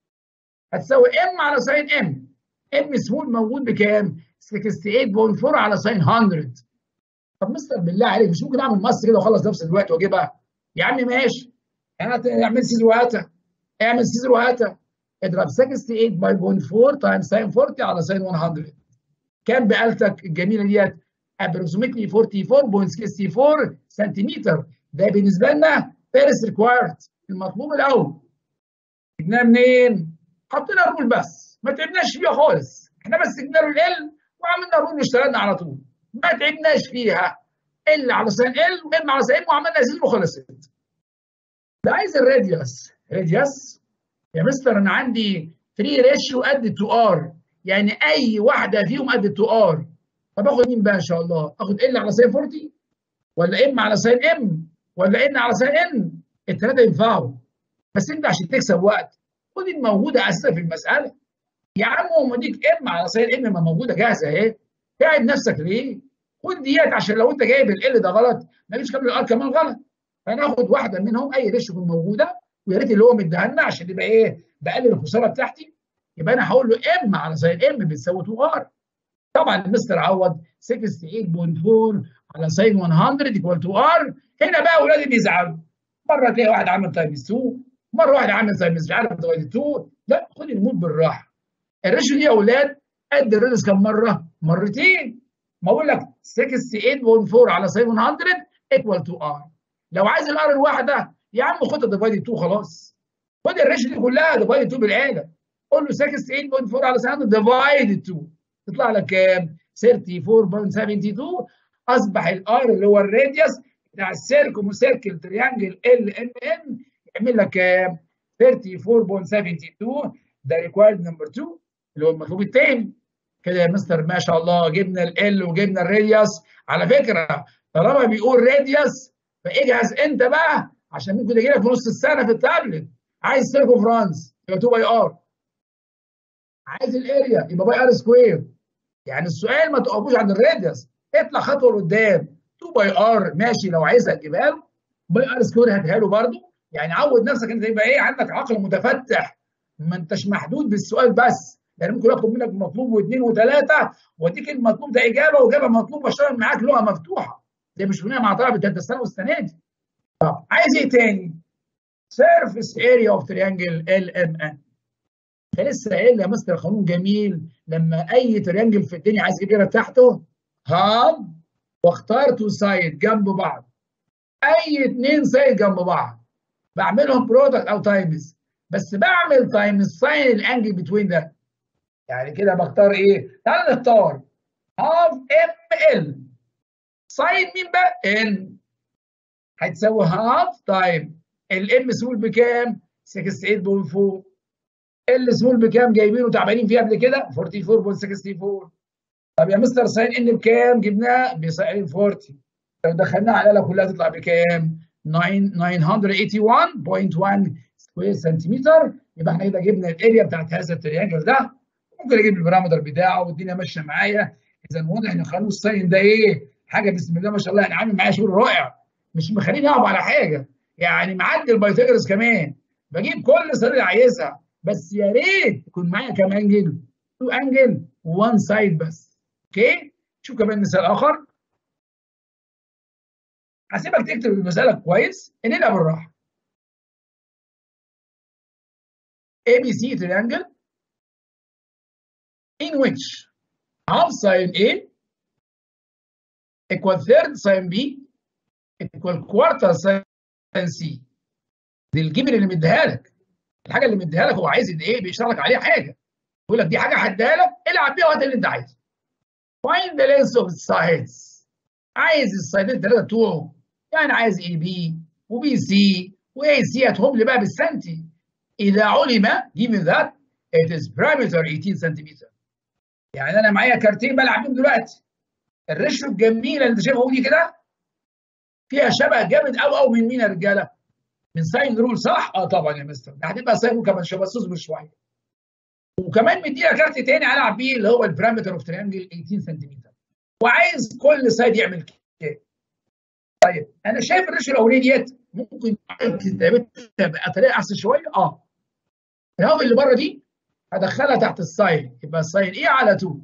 A: هتساوي ام على ساين ام ام سمول موجود بكام 68.4 على ساين 100 طب مستر بالله عليك مش ممكن اعمل مصر كده واخلص نفس الوقت واجيبها يا عم ماشي اعمل سيزر وهاتها اعمل سيزر وهاتها اضرب 68 باي 0.4 تايم ساين 40 على ساين 100 كام بآلتك الجميله ديت approximately 44.64 سنتيمتر ده بالنسبه لنا فيرست ريكوايرد المطلوب الاول جبناها منين؟ حطينا رول بس ما تعبناش فيها خالص احنا بس جبنا له ال وعملنا رول واشتغلنا على طول ما تعبناش فيها ال على ساين ال وام على ساين وعملنا زيرو وخلصت ده عايز الراديوس راديوس يا مستر انا عندي 3 ريشيو قد 2 ار يعني اي واحده فيهم قد 2 ار طب اخد مين بقى ان شاء الله؟ اخد ال على ساين 40 ولا ام على ساين ام ولا ان على ساين ان الثلاثه ينفعوا بس انت عشان تكسب وقت خد الموجوده اساسا في المساله يا عم هو مديك ام على ساين ام ما موجوده جاهزه اهي تعب نفسك ليه؟ خد ديت عشان لو انت جايب ال ده غلط ما تجيبش قبل الار كمان غلط فناخد واحده منهم اي ريش تكون موجوده ويا ريت اللي هو مديها لنا عشان يبقى ايه بقلل الخساره بتاعتي يبقى انا هقول له ام على ساين ام بتساوي 2 ار طبعا مستر عوض 68.4 على ساين 100 ايكوال تو ار هنا بقى اولادي بيزعلوا مره تلاقي واحد عامل تايمز 2 مره واحد عامل تايمز مش عارف ديفايد 2 لا خد المود بالراحه الريشيو دي يا اولاد قد الريدس كم مره؟ مرتين ما اقول لك 68.4 على ساين 100 ايكوال تو ار لو عايز الار الواحده يا عم خد ديفايد 2 خلاص خد الريشيو دي كلها ديفايد 2 بالاله قول له 68.4 على ساين 100 ديفايد 2 يطلع لك كام؟ 34.72 اصبح الار اللي هو الراديوس بتاع السيركم وسيركل تريانجل ال ام ان يعمل لك كام؟ 34.72 ده ريكوايرد نمبر 2 اللي هو المطلوب الثاني كده يا مستر ما شاء الله جبنا ال وجبنا الراديوس على فكره طالما بيقول راديوس فاجهز انت بقى عشان ممكن يجي لك في نص السنه في التابلت عايز سيركو فرانس يبقى 2 باي ار عايز الاريا يبقى باي ار سكوير يعني السؤال ما تقفوش عند الراديوس اطلع خطوه لقدام 2 باي ار ماشي لو عايزها تجيبها له باي ار سكوير هاتها له برضه يعني عود نفسك انت يبقى ايه عندك عقل متفتح ما انتش محدود بالسؤال بس يعني ممكن اخد منك مطلوب واثنين وثلاثه واديك المطلوب ده اجابه واجابه مطلوب واشتغل معاك لغه مفتوحه دي مش بناء مع طلبه ثالثه ثانوي السنه دي طب عايز ايه تاني؟ سيرفيس اريا اوف تريانجل ال ام ان فلسه قايل يا مستر قانون جميل لما اي تريانجل في الدنيا عايز اجيب بتاعته هاف واختار تو سايد جنب بعض اي اثنين سايد جنب بعض بعملهم برودكت او تايمز بس بعمل تايمز ساين الانجل بتوين ده يعني كده بختار ايه؟ تعال نختار هاف ام ال ساين مين بقى؟ ال هتساوي هاف تايم الام سمول بكام؟ 68.4 ال سمول بكام جايبينه تعبانين فيه قبل كده 44.64 طب يا مستر ساين ان بكام جبناه ب 40 لو دخلناها على الاله كلها تطلع بكام 981.1 سكوير سنتيمتر يبقى احنا كده جبنا الاريا بتاعت هذا التريانجل ده ممكن اجيب البارامتر بتاعه والدنيا ماشيه معايا اذا واضح ان قانون الساين ده ايه حاجه بسم الله ما شاء الله يعني عامل معايا شغل رائع مش مخليني اقف على حاجه يعني معدي البايثاغورس كمان بجيب كل الصيغ اللي عايزها بس يا ريت يكون معايا كام انجل؟ تو انجل وان سايد بس اوكي؟ شوف كمان مثال اخر هسيبك تكتب المساله كويس انقلها بالراحه ABC triangle in which half sine A equal third sine B equal quarter sine C دي الجبر اللي مديها لك الحاجه اللي مديها لك هو عايز ايه بيشرح لك عليها حاجه يقول لك دي حاجه هديها لك العب بيها وهات اللي انت عايزه find the length of the sides عايز السايدين الثلاثه بتوعه يعني عايز اي بي وبي سي واي سي هاتهم لي بقى بالسنتي اذا علم given that it is parameter 18 سنتيمتر يعني انا معايا كارتين بلعب بيهم دلوقتي الريشيو الجميله اللي انت شايفها دي كده فيها شبه جامد قوي قوي من مين يا رجاله؟ من ساين رول صح؟ اه طبعا يا مستر ده هتبقى ساين رول كمان شبه اصبر شويه وكمان مديها كارت تاني العب بيه اللي هو البارامتر اوف تريانجل 18 سنتيمتر وعايز كل سايد يعمل كده طيب انا شايف الريشيو الاولاني ديت ممكن تبقى طريقه احسن شويه اه الهواء اللي بره دي هدخلها تحت الساين يبقى ساين ايه على 2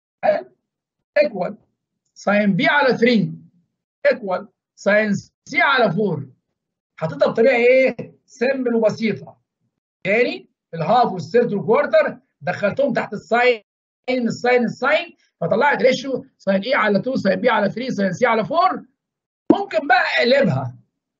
A: ايكوال ساين بي على 3 ايكوال ساين سي على 4 حطيتها بطريقه ايه؟ سمبل وبسيطه تاني الهاف والثيرد والكوارتر دخلتهم تحت الساين الساين الساين فطلعت ريشيو ساين ايه على 2 ساين بي على 3 ساين سي على 4 ممكن بقى اقلبها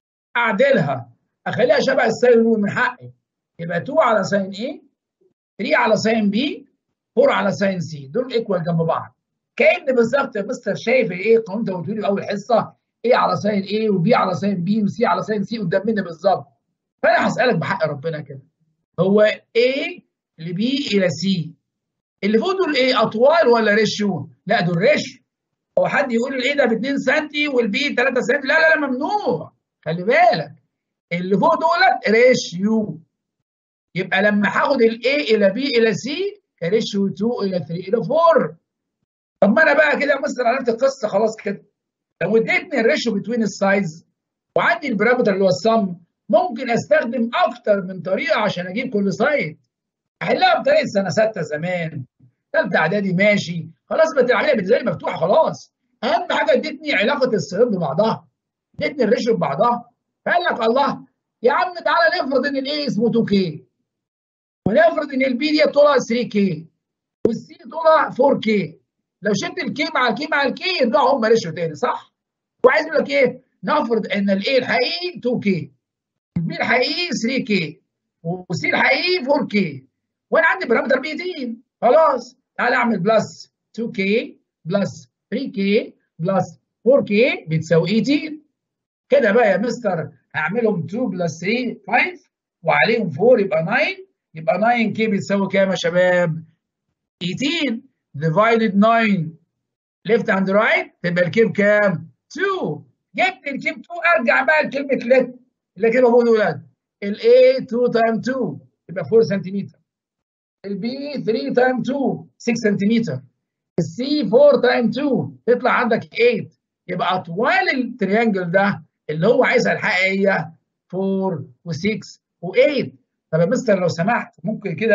A: اعدلها اخليها شبه الساين رول من حقي يبقى 2 على ساين ايه 3 على ساين بي 4 على ساين سي دول ايكوال جنب بعض كان بالظبط يا مستر شايف ايه القانون ده قلت لي اول حصه ايه على ساين ايه وبي على ساين بي وسي على ساين سي قدام مني بالظبط فانا هسالك بحق ربنا كده هو ايه لبي الى سي اللي فوق دول ايه اطوال ولا ريشيو؟ لا دول ريشيو هو حد يقول الايه ده ب 2 سم والبي 3 سم لا لا لا ممنوع خلي بالك اللي فوق دولت ريشيو يبقى لما هاخد الاي الى بي الى سي ريشيو 2 الى 3 الى 4 طب ما انا بقى كده يا مستر عرفت القصه خلاص كده لو اديتني الريشيو بتوين السايز وعندي البارامتر اللي هو السم ممكن استخدم اكتر من طريقه عشان اجيب كل سايد احلها بطريقه سنه سته زمان ثالثه اعدادي ماشي خلاص بقت العمليه بالنسبه لي مفتوحه خلاص اهم حاجه ادتني علاقه الصيغات ببعضها ادتني الريشيو ببعضها فقال لك الله يا عم تعالى نفرض ان الاي اسمه 2 كي ونفرض ان البي دي طولها 3 كي والسي طولها 4 كي لو شلت الكي مع الكي مع الكي يرجعوا هم ريشيو تاني صح؟ وعايز يقول لك ايه؟ نفرض ان الاي الحقيقي 2 كي البي الحقيقي 3 كي والسي الحقيقي 4 كي وانا عندي بارامتر بي 18 خلاص تعالى اعمل بلس 2 كي بلس 3 كي بلس 4 كي بتساوي 18 كده بقى يا مستر هعملهم 2 بلس 3 5 وعليهم 4 يبقى 9 يبقى 9 كي بتساوي كام يا شباب؟ 18 divided 9 left and right تبقى الكيب كام؟ 2 جبت الكيب 2 ارجع بقى لكلمه ليت اللي كده بقول ولاد الاي 2 تايم 2 يبقى 4 سنتيمتر البي 3 تايم 2 6 سنتيمتر السي 4 تايم 2 تطلع عندك 8 يبقى اطوال التريانجل ده اللي هو عايزها الحقيقيه 4 و6 و8 طب يا مستر لو سمحت ممكن كده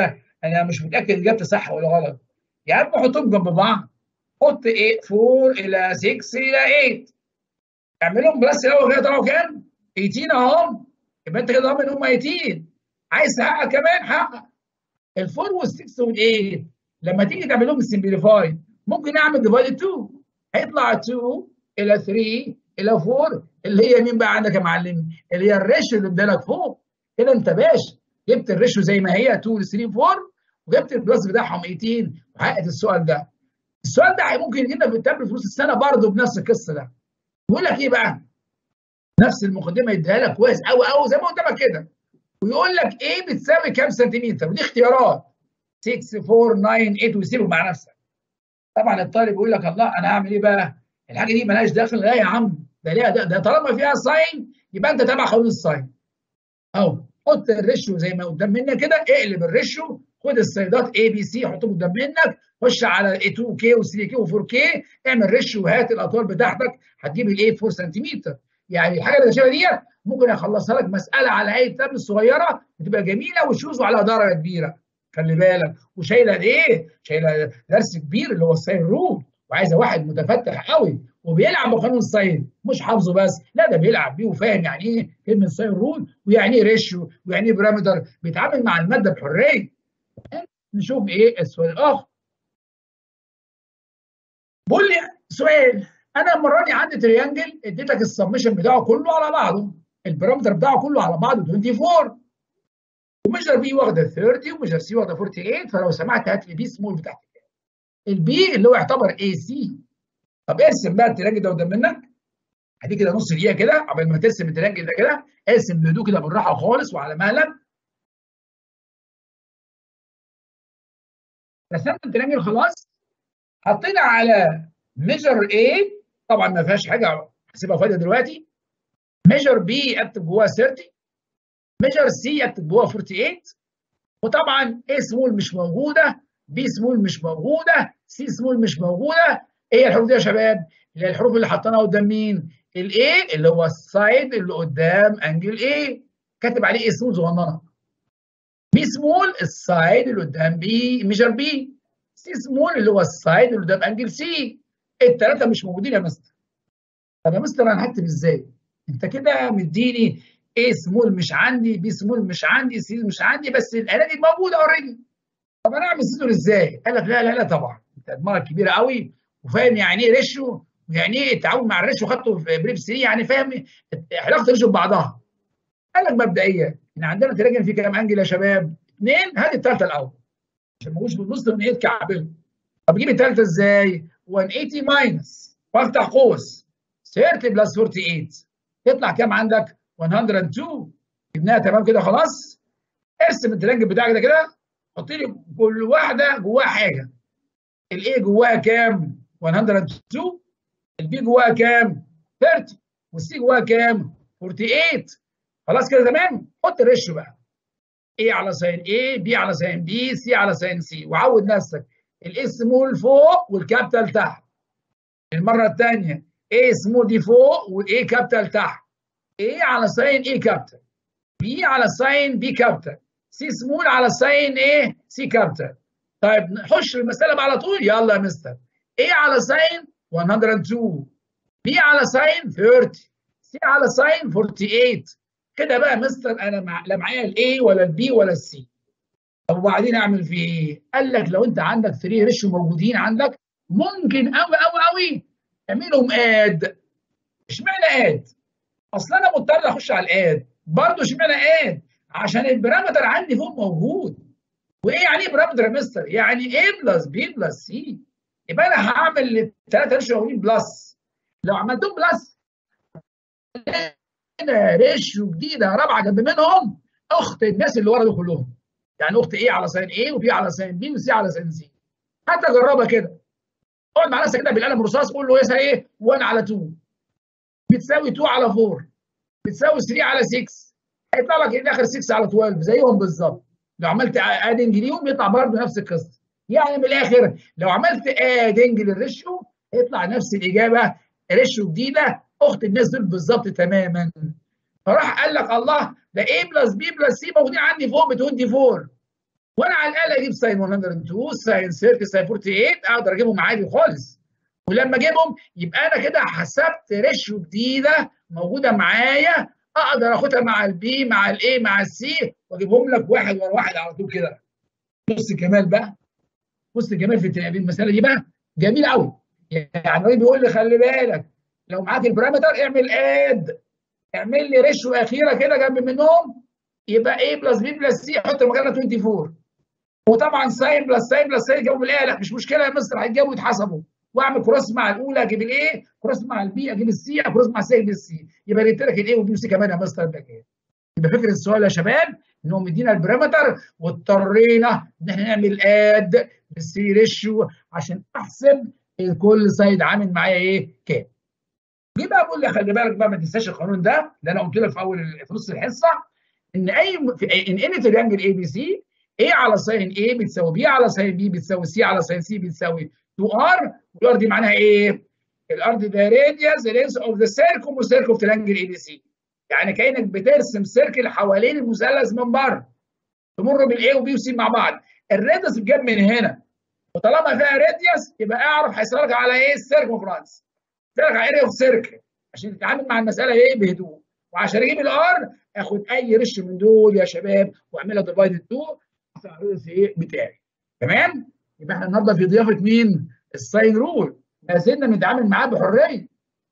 A: انا مش متاكد اجابتي صح ولا غلط يا عم حطهم جنب بعض حط ايه 4 الى 6 الى 8 اعملهم بلس الاول كده طلعوا كام 18 اهم يبقى انت كده ضامن هم 18 عايز تحقق كمان حقق الفور وال6 وال8 لما تيجي تعمل لهم سمبليفاي ممكن اعمل ديفايد 2 هيطلع 2 الى 3 الى 4 اللي هي مين بقى عندك يا معلم؟ اللي هي الريشيو اللي ادالك فوق كده انت باشا جبت الريشيو زي ما هي 2 3 4 وجبت البلس بتاعهم 18 وحققت السؤال ده. السؤال ده ممكن يجي لنا في التابلت في نص السنه برضه بنفس القصه ده. يقول لك ايه بقى؟ نفس المقدمه يديها لك كويس قوي قوي زي ما قدامك كده. ويقول لك ايه بتساوي كام سنتيمتر ودي اختيارات 6 4 9 8 ويسيبه مع نفسك. طبعا الطالب يقول لك الله انا هعمل ايه بقى؟ الحاجه دي مالهاش دخل لا يا عم ده ليها ده, ده طالما فيها ساين يبقى انت تابع قانون الساين. اهو حط الريشيو زي ما قدام منك كده اقلب الريشيو خد السلايدات اي بي سي حطهم قدام منك خش على 2 كي و3 كي و4 كي اعمل ريشيو وهات الاطوال بتاعتك هتجيب الايه 4 سنتيمتر يعني الحاجه اللي شايفها ديت ممكن اخلصها لك مساله على اي تابلت صغيره بتبقى جميله وتشوز على درجه كبيره خلي بالك وشايله ايه؟ شايله درس كبير اللي هو الساين رول وعايزه واحد متفتح قوي وبيلعب بقانون الساين مش حافظه بس لا ده بيلعب بيه وفاهم يعني ايه كلمه ساين رول ويعني ايه ريشيو ويعني ايه بارامتر بيتعامل مع الماده بحريه نشوف ايه السؤال الاخر بقول لي سؤال انا المره دي عندي تريانجل اديتك السبمشن بتاعه كله على بعضه البارامتر بتاعه كله على بعضه 24 وميجر بي واخده 30 وميجر سي واخده 48 فلو سمحت هات لي بي سمول بتاعتي البي اللي هو يعتبر اي سي طب ارسم بقى التريانجل ده قدام منك هدي كده نص دقيقه كده قبل ما ترسم التريانجل ده كده ارسم بهدوء كده بالراحه خالص وعلى مهلك رسمت التريانجل خلاص حطينا على ميجر A طبعا ما فيهاش حاجه هسيبها فاضيه دلوقتي ميجر B اكتب جواها 30 ميجر C اكتب جواها 48 وطبعا A سمول مش موجوده B سمول مش موجوده C سمول مش موجوده ايه الحروف دي يا شباب؟ اللي هي الحروف اللي حطيناها قدام مين؟ الاي اللي هو السايد اللي قدام انجل A كاتب عليه A سمول صغننه بي سمول السايد اللي قدام بي ميجر بي سي سمول اللي هو السايد اللي قدام انجل سي الثلاثه مش موجودين يا مستر طب يا مستر انا هكتب ازاي؟ انت كده مديني اي سمول مش عندي بي سمول مش عندي سي مش عندي بس الاله دي موجوده اوريدي طب انا اعمل سيزون ازاي؟ قال لك لا لا لا طبعا انت دماغك كبيره قوي وفاهم يعني ايه ريشيو ويعني ايه التعامل مع الريشيو خدته في بريف 3 يعني فاهم علاقه الريشيو ببعضها قال لك مبدئيا ان عندنا تراجم في كام انجل يا شباب؟ اثنين هات الثالثه الاول عشان ما اجوش بالنص من ايه تكعبله طب اجيب الثالثه ازاي؟ 180 ماينس وافتح قوس 30 بلس 48 يطلع كام عندك؟ 102 جبناها تمام كده خلاص ارسم الترنج بتاعك ده كده حط لي كل واحده جواها حاجه الاي جواها كام؟ 102 البي جواها كام؟ 30 والسي جواها كام؟ 48 خلاص كده تمام؟ حط الريشيو بقى A على ساين A B على ساين B C على ساين C وعود نفسك الاي سمول فوق والكابيتال تحت المره الثانيه A سمول دي فوق والاي كابيتال تحت A على ساين A كابيتال B على ساين B كابيتال C سمول على ساين A C كابيتال طيب نخش المساله بقى على طول يلا يا مستر A على ساين 102 B على ساين 30 C على ساين 48 كده بقى مستر انا مع... لا معايا الاي ولا البي ولا السي طب وبعدين اعمل في ايه؟ قال لك لو انت عندك 3 ريشيو موجودين عندك ممكن قوي قوي قوي تعملهم اد اشمعنى اد؟ اصل انا مضطر اخش على الاد برضه اشمعنى اد؟ عشان البارامتر عندي فوق موجود وايه يعني ايه بارامتر يا مستر؟ يعني A بلس B بلس C يبقى انا هعمل الثلاثه ريشيو موجودين بلس لو عملتهم بلس هنا ريشيو جديده رابعه جنب منهم اخت الناس اللي ورا دول كلهم يعني اخت ايه على ساين ايه وبي على ساين بي وسي على ساين سي حتى جربها كده اقعد مع نفسك كده بالقلم الرصاص قول له يساوي ايه 1 على 2 بتساوي 2 على 4 بتساوي 3 على 6 هيطلع لك في الاخر 6 على 12 زيهم بالظبط لو عملت ادنج ليهم يطلع برضه نفس القصه يعني من الاخر لو عملت ادنج للريشيو يطلع نفس الاجابه ريشيو جديده اخت الناس دول بالظبط تماما فراح قال لك الله ده A بلس B بلس C موجودين عندي فوق ب 24 وانا على الاقل اجيب ساين 102 ساين 30 ساين 48 اقدر اجيبهم عادي خالص ولما اجيبهم يبقى انا كده حسبت ريشيو جديده موجوده معايا اقدر اخدها مع البي مع الاي مع السي واجيبهم لك واحد ورا واحد على طول كده بص الجمال بقى بص الجمال في المساله دي بقى جميل قوي يعني الراجل بيقول لي خلي بالك لو معاك البارامتر اعمل اد اعمل لي ريشيو اخيره كده جنب منهم يبقى ايه بلس بي بلس سي حط مكانها 24 وطبعا ساين بلس ساين بلس ساين جاوب الايه لا مش مشكله يا مستر هيتجاوبوا ويتحسبوا واعمل كروس مع الاولى اجيب الايه كروس مع البي اجيب السي كروس مع السي اجيب السي يبقى جبت لك الايه والبي والسي كمان يا مستر ده كده يبقى فكره السؤال يا شباب انهم مدينا البارامتر واضطرينا ان احنا نعمل اد بالسي ريشيو عشان احسب كل سايد عامل معايا ايه كام جه بقى بقول لي خلي بالك بقى ما تنساش القانون ده اللي انا قلت لك في اول في نص الحصه ان اي في ان اني تريانجل اي بي سي A على ساين A بتساوي B على ساين B بتساوي C على ساين C بتساوي 2R والار دي معناها ايه؟ الارض ده راديوس لينس اوف ذا سيركم وسيركل اوف تريانجل اي بي سي يعني كانك بترسم سيركل حوالين المثلث من بره تمر بالاي وبي وسي مع بعض الراديوس جاب من هنا وطالما فيها راديوس يبقى اعرف هيسالك على ايه السيركمفرنس يسالك على اريا اوف سيركل عشان تتعامل مع المساله ايه بهدوء وعشان اجيب الار اخد اي رش من دول يا شباب واعملها ديفايد 2 الراديوس ايه بتاعي تمام يبقى احنا النهارده في ضيافه مين الساين رول ما زلنا بنتعامل معاه بحريه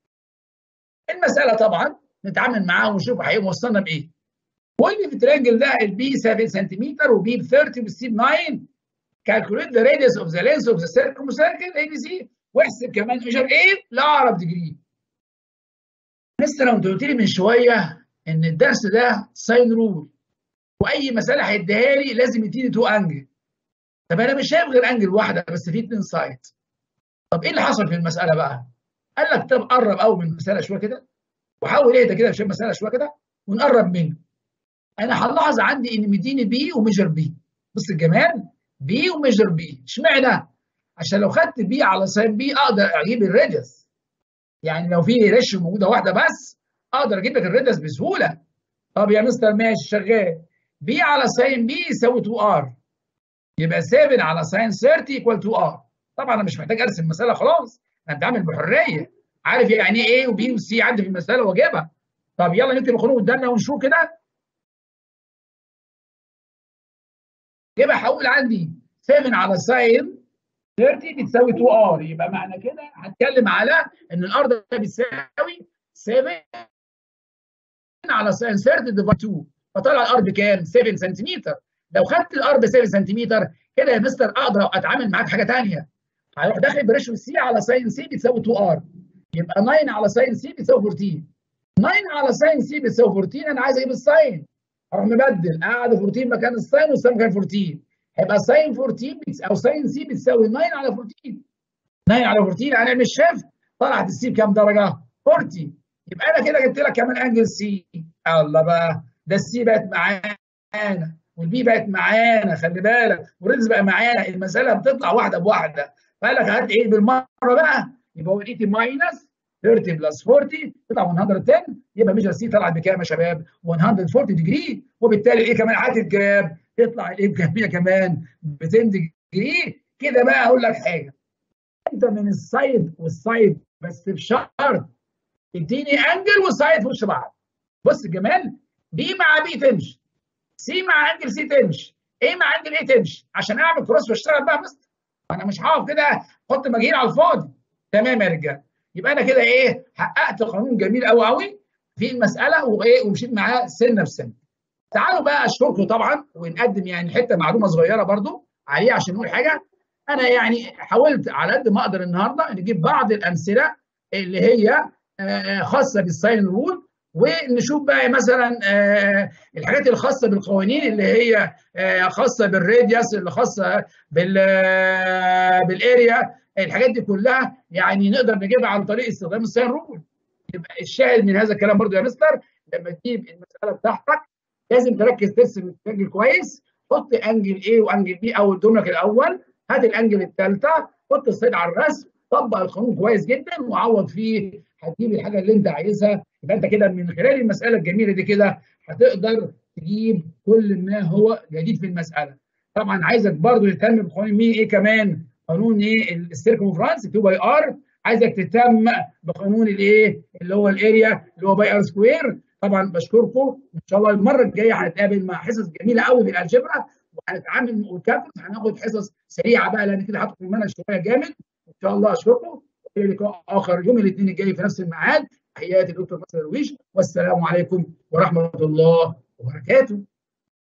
A: المساله طبعا نتعامل معاه ونشوف هيوصلنا بايه قول لي في الترينجل ده البي 7 سنتيمتر وبي ب 30 والسي ب 9 calculate the radius of the length of the circumcircle ABC واحسب كمان measure ايه لاقرب ديجري مستر انت قلت لي من شويه ان الدرس ده ساين رول واي مساله هيديها لي لازم يديني تو انجل طب انا مش شايف غير انجل واحده بس في اثنين سايد طب ايه اللي حصل في المساله بقى؟ قال لك طب قرب قوي من المساله شويه كده وحاول اهدى كده في المساله شويه كده ونقرب منه انا هلاحظ عندي ان مديني بي وميجر بي بص الجمال بي وميجر بي اشمعنى؟ عشان لو خدت بي على ساين بي اقدر اجيب الريديوس يعني لو في ريش موجوده واحده بس اقدر اجيب لك الريديوس بسهوله طب يا مستر ماشي شغال بي على ساين بي يساوي 2 ار يبقى 7 على ساين 30 ايكوال 2 ار طبعا انا مش محتاج ارسم مساله خلاص انا بتعامل بحريه عارف يعني ايه وبي وسي عندي في المساله واجيبها طب يلا نكتب القانون قدامنا ونشوف كده يبقى هقول عندي 7 على ساين 30 بتساوي 2 ار يبقى معنى كده هتكلم على ان الار ده بتساوي 7 على ساين 30 ديفايد 2 فطلع الار بكام؟ 7 سنتيمتر لو خدت الار ب 7 سنتيمتر كده يا مستر اقدر اتعامل معاك حاجه ثانيه هروح داخل بريشيو سي على ساين سي بتساوي 2 ار يبقى 9 على ساين سي بتساوي 14 9 على ساين سي بتساوي 14 انا عايز اجيب الساين اروح مبدل قاعد 14 مكان الساين والساين مكان 14 هيبقى ساين 14 او ساين سي بتساوي 9 على 14 9 على 14 هنعمل شيفت طلعت السي بكام درجه؟ 40 يبقى انا كده جبت لك كمان انجل سي الله بقى ده السي بقت معانا والبي بقت معانا خلي بالك والريدز بقى معانا المساله بتطلع واحده بواحده فقال لك هات ايه بالمره بقى يبقى هو 80 ماينس 30 بلس 40 تطلع 110 يبقى ميجر سي طلعت بكام يا شباب؟ 140 ديجري وبالتالي ايه كمان هتتجاب تطلع الايه الجميله كمان ب 10 ديجري كده بقى اقول لك حاجه انت من السايد والسايد بس بشرط اديني انجل والسايد في وش بعض بص الجمال بي مع بي تمشي سي مع انجل سي تمشي ايه مع انجل ايه تمشي عشان اعمل كروس واشتغل بقى مستر انا مش هقف كده احط مجهول على الفاضي تمام يا رجاله يبقى انا كده ايه حققت قانون جميل قوي قوي في المساله وايه ومشيت معاه سنه بسنه تعالوا بقى اشكركم طبعا ونقدم يعني حته معلومه صغيره برضو عليه عشان نقول حاجه انا يعني حاولت على قد ما اقدر النهارده نجيب بعض الامثله اللي هي خاصه بالساين رول ونشوف بقى مثلا الحاجات الخاصه بالقوانين اللي هي خاصه بالراديوس اللي خاصه بال بالاريا الحاجات دي كلها يعني نقدر نجيبها عن طريق استخدام الساين رول يبقى الشاهد من هذا الكلام برضو يا مستر لما تجيب المساله بتاعتك لازم تركز ترسم الانجل كويس حط انجل A وانجل B اول لك الاول هات الانجل الثالثه حط السيد على الرسم طبق القانون كويس جدا وعوض فيه هتجيب الحاجه اللي انت عايزها يبقى انت كده من خلال المساله الجميله دي كده هتقدر تجيب كل ما هو جديد في المساله طبعا عايزك برضو تهتم بقانون مين ايه كمان قانون ايه السيركمفرنس 2 باي ار عايزك تهتم بقانون الايه اللي هو الاريا اللي هو باي ار سكوير طبعا بشكركم ان شاء الله المره الجايه هنتقابل مع حصص جميله قوي بالالجبرا وهنتعامل والكالكولس هناخد حصص سريعه بقى لان كده هدخل في المنهج شويه جامد ان شاء الله اشكركم والى لقاء اخر يوم الاثنين الجاي في نفس الميعاد تحياتي الدكتور ناصر درويش والسلام عليكم ورحمه الله وبركاته